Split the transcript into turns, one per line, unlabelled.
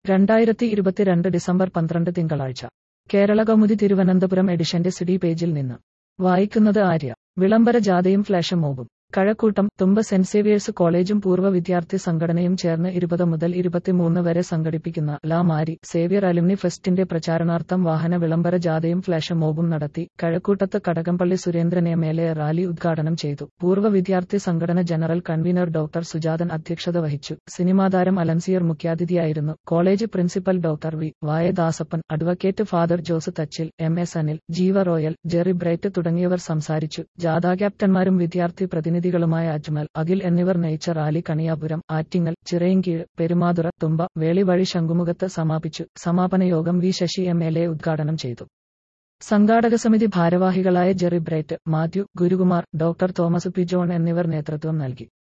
രണ്ടായിരത്തി ഇരുപത്തിരണ്ട് ഡിസംബർ പന്ത്രണ്ട് തിങ്കളാഴ്ച കേരള കൗമുദി തിരുവനന്തപുരം എഡിഷന്റെ സിഡി പേജിൽ നിന്ന് വായിക്കുന്നത് ആര്യ വിളംബര ജാഥയും ഫ്ലാഷ് മോബും കഴക്കൂട്ടം തുമ്പ സെന്റ് സേവിയേഴ്സ് കോളേജും പൂർവ്വ വിദ്യാർത്ഥി സംഘടനയും ചേർന്ന് ഇരുപത് മുതൽ ഇരുപത്തിമൂന്ന് വരെ സംഘടിപ്പിക്കുന്ന ലാ മാരി സേവിയർ അലുമിനി ഫെസ്റ്റിന്റെ പ്രചാരണാർത്ഥം വാഹന വിളംബര ജാഥയും ഫ്ലാഷ് മോബും നടത്തി കഴക്കൂട്ടത്ത് Kadakampally Surendran M L A rally ഉദ്ഘാടനം ചെയ്തു പൂർവ്വ വിദ്യാർത്ഥി സംഘടന ജനറൽ കൺവീനർ ഡോക്ടർ സുജാതൻ അധ്യക്ഷത വഹിച്ചു സിനിമാതാരം അലൻസിയർ മുഖ്യാതിഥിയായിരുന്നു college principal doctor V Vayadasappan advocate father Jose Thachil M S Anil Jeeva Royal Jerry bright തുടങ്ങിയവർ സംസാരിച്ചു ജാഥാ ക്യാപ്റ്റന്മാരും വിദ്യാർത്ഥി പ്രതിനിധികളുമായ അജ്മൽ അഖിൽ എന്നിവർ നയിച്ച റാലി കണിയാപുരം ആറ്റിങ്ങൽ ചിറയൻകീഴ് പെരുമാതുറ തുമ്പ വേളിവഴി ശംഖുമുഖത്ത് സമാപിച്ചു സമാപന യോഗം V Sasi M L A ഉദ്ഘാടനം ചെയ്തു സംഘാടക സമിതി ഭാരവാഹികളായ ജെറി ബ്രൈറ്റ് മാത്യു ഗുരുകുമാർ ഡോക്ടർ തോമസ് പി ജോൺ എന്നിവർ നേതൃത്വം നൽകി